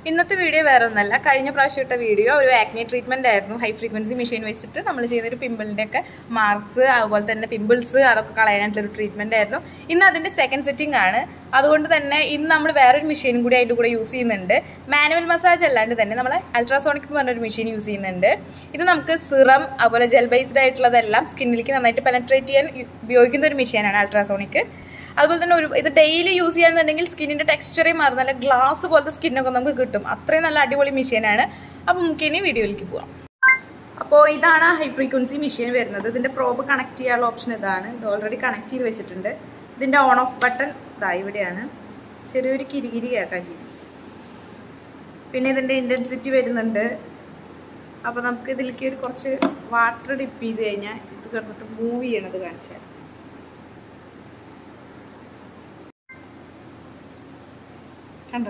ഇന്നത്തെ വീഡിയോ വേറെ ഒന്നല്ല കഴിഞ്ഞ പ്രാവശ്യം ഇട്ട വീഡിയോ ഒരു ആക്നെ ട്രീറ്റ്മെന്റ് ആയിരുന്നു ഹൈ ഫ്രീക്വൻസി മെഷീൻ വെച്ചിട്ട് നമ്മൾ ചെയ്യുന്ന ഒരു പിമ്പിളിന്റെ ഒക്കെ മാർക്സ് അതുപോലെ തന്നെ പിമ്പിൾസ് അതൊക്കെ കളയാനായിട്ടുള്ള ഒരു ട്രീറ്റ്മെന്റ് ആയിരുന്നു ഇന്ന് അതിന്റെ സെക്കൻഡ് സെറ്റിംഗ് ആണ് അതുകൊണ്ട് തന്നെ ഇന്ന് നമ്മൾ വേറൊരു മെഷീനും കൂടി അതിൻ്റെ കൂടെ യൂസ് ചെയ്യുന്നുണ്ട് മാനുവൽ മസാജ് അല്ലാണ്ട് തന്നെ നമ്മൾ അൾട്രാസോണിക് എന്ന് പറഞ്ഞൊരു മെഷീൻ യൂസ് ചെയ്യുന്നുണ്ട് ഇത് നമുക്ക് സിറം അതുപോലെ ജെൽ ബേസ്ഡ് ആയിട്ടുള്ളതെല്ലാം സ്കിന്നിലേക്ക് നന്നായിട്ട് പെനട്രേറ്റ് ചെയ്യാൻ ഉപയോഗിക്കുന്ന ഒരു മെഷീനാണ് അൾട്രാസോണിക് അതുപോലെ തന്നെ ഒരു ഇത് ഡെയിലി യൂസ് ചെയ്യാന്നുണ്ടെങ്കിൽ സ്കിന്നിന്റെ ടെക്സ്ചറേ മാറും നല്ല ഗ്ലാസ് പോലത്തെ സ്കിന്നൊക്കെ നമുക്ക് കിട്ടും അത്രയും നല്ല അടിപൊളി മെഷീനാണ് അപ്പം നമുക്ക് ഇനി വീഡിയോയിലേക്ക് പോവാം അപ്പോൾ ഇതാണ് ഹൈ ഫ്രീക്വൻസി മെഷീൻ വരുന്നത് ഇതിന്റെ പ്രോബ് കണക്ട് ചെയ്യാനുള്ള ഓപ്ഷൻ ഇതാണ് ഇത് ഓൾറെഡി കണക്ട് ചെയ്ത് വെച്ചിട്ടുണ്ട് ഇതിന്റെ ഓൺ ഓഫ് ബട്ടൺ ഇതാ ഇവിടെയാണ് ചെറിയൊരു കിരികിരി കേൾക്കാൻ ചെയ്യും പിന്നെ ഇതിന്റെ ഇന്റൻസിറ്റി വരുന്നുണ്ട് അപ്പോൾ നമുക്ക് ഇതിലേക്ക് ഒരു കുറച്ച് വാട്ടർ ഡിപ്പ് ചെയ്ത് കഴിഞ്ഞാൽ ഇത് കിടന്നിട്ട് മൂവ് ചെയ്യണത് കാണിച്ചാൽ കണ്ടോ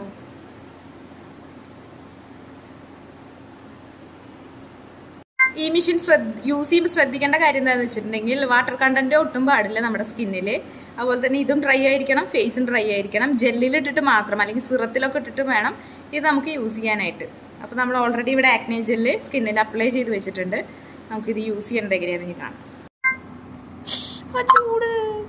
ഈ മെഷീൻ ശ്രദ്ധ യൂസ് ചെയ്യുമ്പോൾ ശ്രദ്ധിക്കേണ്ട കാര്യം എന്താണെന്ന് വെച്ചിട്ടുണ്ടെങ്കിൽ വാട്ടർ കണ്ടന്റ് ഒട്ടും പാടില്ല നമ്മുടെ സ്കിന്നിൽ അതുപോലെ തന്നെ ഇതും ഡ്രൈ ആയിരിക്കണം ഫേസും ഡ്രൈ ആയിരിക്കണം ജെല്ലിൽ ഇട്ടിട്ട് മാത്രം അല്ലെങ്കിൽ സിറത്തിലൊക്കെ ഇട്ടിട്ട് വേണം ഇത് നമുക്ക് യൂസ് ചെയ്യാനായിട്ട് അപ്പോൾ നമ്മൾ ഓൾറെഡി ഇവിടെ ആക്നെ ജെല്ല് സ്കിന്നിൽ അപ്ലൈ ചെയ്ത് വെച്ചിട്ടുണ്ട് നമുക്കിത് യൂസ് ചെയ്യേണ്ടത് എങ്ങനെയാണെന്ന് കാണാം ചൂട്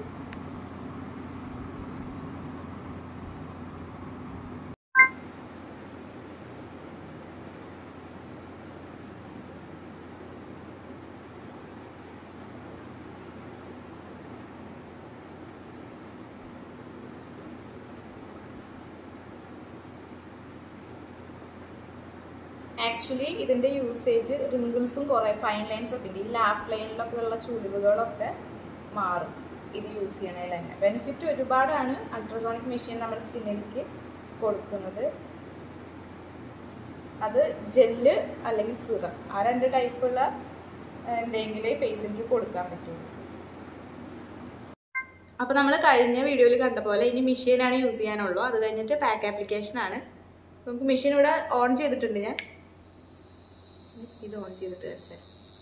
ആക്ച്വലി ഇതിന്റെ യൂസേജ് റിങ്കിൾസും കുറെ ഫൈൻ ലൈൻസ് ഒക്കെ ഉണ്ട് ഈ ലാഫ് ലൈനിലൊക്കെ ഉള്ള ചുളിവുകളൊക്കെ മാറും ഇത് യൂസ് ചെയ്യണതിൽ തന്നെ ബെനിഫിറ്റ് ഒരുപാടാണ് അൾട്രാസോണിക് മെഷീൻ നമ്മുടെ സ്കിന്നിലേക്ക് കൊടുക്കുന്നത് അത് ജെല്ല് അല്ലെങ്കിൽ സിറം ആ രണ്ട് ടൈപ്പുള്ള എന്തെങ്കിലും ഫേസിലേക്ക് കൊടുക്കാൻ പറ്റുള്ളൂ അപ്പോൾ നമ്മൾ കഴിഞ്ഞ വീഡിയോയിൽ കണ്ട പോലെ ഇനി മെഷീനാണ് യൂസ് ചെയ്യാനുള്ളൂ അത് കഴിഞ്ഞിട്ട് പാക്ക് ആപ്ലിക്കേഷൻ ആണ് നമുക്ക് മെഷീൻ ഇവിടെ ഓൺ ചെയ്തിട്ടുണ്ട് ഞാൻ ഇത് ഓൺ ചെയ്തിട്ട് വെച്ചാൽ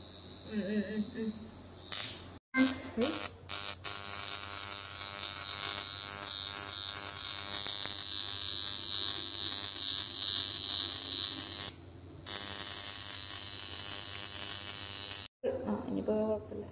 ആ ഇനിയിപ്പോൾ കുഴപ്പമില്ല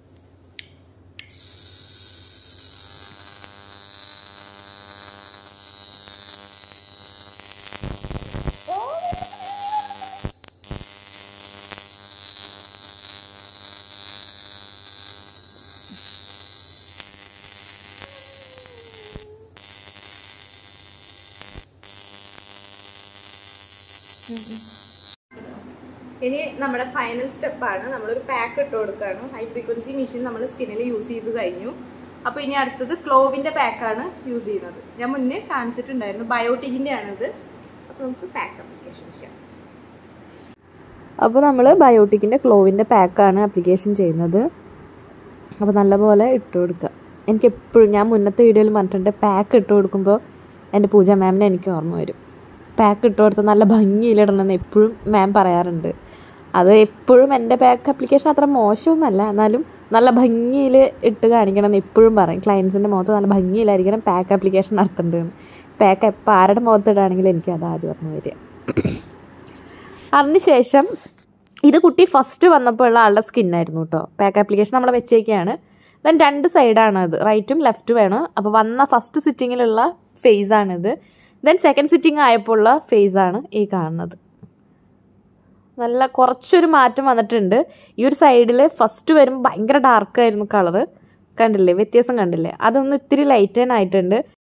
ഇനി നമ്മുടെ ഫൈനൽ സ്റ്റെപ്പാണ് നമ്മളൊരു പാക്ക് ഇട്ട് കൊടുക്കുകയാണ് ഹൈ ഫ്രീക്വൻസി മെഷീൻ നമ്മൾ സ്കിന്നിൽ യൂസ് ചെയ്ത് കഴിഞ്ഞു അപ്പോൾ ഇനി അടുത്തത് ക്ലോവിൻ്റെ പാക്കാണ് യൂസ് ചെയ്യുന്നത് ഞാൻ മുന്നേ കാണിച്ചിട്ടുണ്ടായിരുന്നു ബയോട്ടിക്കിൻ്റെ ആണിത് അപ്പോൾ നമുക്ക് പാക്ക് അപ്ലിക്കേഷൻ ചെയ്യാം അപ്പോൾ നമ്മൾ ബയോട്ടിക്കിൻ്റെ ക്ലോവിൻ്റെ പാക്കാണ് ആപ്ലിക്കേഷൻ ചെയ്യുന്നത് അപ്പോൾ നല്ലപോലെ ഇട്ട് കൊടുക്കുക എനിക്ക് എപ്പോഴും ഞാൻ മുന്നത്തെ വീഡിയോയിൽ പറഞ്ഞിട്ടുണ്ട് പാക്ക് ഇട്ട് കൊടുക്കുമ്പോൾ എൻ്റെ പൂജ മാമിനെ എനിക്ക് ഓർമ്മ വരും പാക്ക് ഇട്ട് കൊടുത്ത് നല്ല ഭംഗിയിലിടണമെന്ന് എപ്പോഴും മാം പറയാറുണ്ട് അത് എപ്പോഴും എൻ്റെ പാക്ക് ആപ്ലിക്കേഷൻ അത്ര മോശമൊന്നുമല്ല എന്നാലും നല്ല ഭംഗിയിൽ ഇട്ട് കാണിക്കണം എന്ന് എപ്പോഴും പറയും ക്ലയൻസിൻ്റെ മുഖത്ത് നല്ല ഭംഗിയിലായിരിക്കണം പാക്ക് ആപ്ലിക്കേഷൻ നടത്തേണ്ടതെന്ന് പാക്ക് എപ്പോൾ ആരുടെ മുഖത്ത് ഇടുകയാണെങ്കിലും എനിക്ക് അത് ആദ്യം ഓർമ്മ വരിക അതിനുശേഷം ഇത് കുട്ടി ഫസ്റ്റ് വന്നപ്പോൾ ഉള്ള ആളുടെ സ്കിന്നായിരുന്നു കേട്ടോ പാക്ക് ആപ്ലിക്കേഷൻ നമ്മൾ വെച്ചേക്കാണ് ദെൻ രണ്ട് സൈഡാണ് അത് റൈറ്റും ലെഫ്റ്റും ആണ് അപ്പോൾ വന്ന ഫസ്റ്റ് സിറ്റിങ്ങിലുള്ള ഫേസ് ആണിത് ദെൻ സെക്കൻഡ് സിറ്റിംഗ് ആയപ്പോൾ ഉള്ള ഫേസ് ആണ് ഈ കാണുന്നത് നല്ല കുറച്ചൊരു മാറ്റം വന്നിട്ടുണ്ട് ഈ ഒരു സൈഡിൽ ഫസ്റ്റ് വരുമ്പോൾ ഭയങ്കര ഡാർക്കായിരുന്നു കളറ് കണ്ടില്ലേ വ്യത്യാസം കണ്ടില്ലേ അതൊന്ന് ഇത്തിരി ലൈറ്റ് ആയിട്ടുണ്ട്